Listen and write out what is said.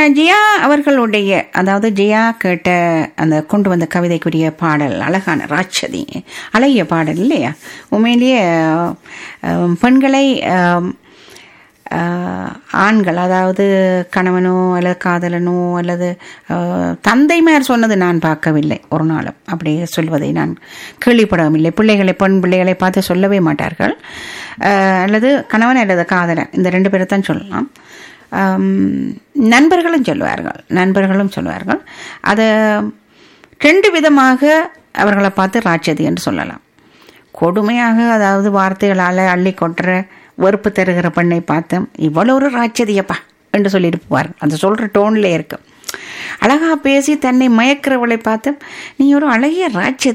ஜியா அவர்களுடைய அதாவது ஜியா கேட்ட அந்த கொண்டு வந்த கவிதைக்குரிய பாடல் அழகான ராட்சதி அழகிய பாடல் இல்லையா உண்மையிலேயே அஹ், பெண்களை அஹ், ஆஹ் ஆண்கள் அதாவது கணவனோ அல்லது காதலனோ அல்லது ஆஹ், தந்தைமார் சொன்னது நான் பார்க்கவில்லை ஒரு நாளும் அப்படி சொல்வதை நான் கேள்விப்படவில்லை பிள்ளைகளை பெண் பிள்ளைகளை பார்த்து சொல்லவே மாட்டார்கள் ஆஹ், அல்லது கணவன் அல்லது காதலன் இந்த ரெண்டு பேரை தான் சொல்லலாம் ஆம், நண்பர்களும் சொல்லுவார்கள் நண்பர்களும் சொல்லுவார்கள் அதை ரெண்டு விதமாக அவர்களை பார்த்து ராட்சதி என்று சொல்லலாம் கொடுமையாக அதாவது வார்த்தைகளால் அள்ளி கொட்டுற வெறுப்பு தருகிற பெண்ணை பார்த்தோம் இவ்வளோ ஒரு ராட்சதியப்பா என்று சொல்லிட்டு போவார் அந்த சொல்கிற டோன்ல இருக்கு அழகா பேசி தன்னை மயக்கிறவளை பார்த்தோம் நீ ஒரு அழகிய ராட்சதி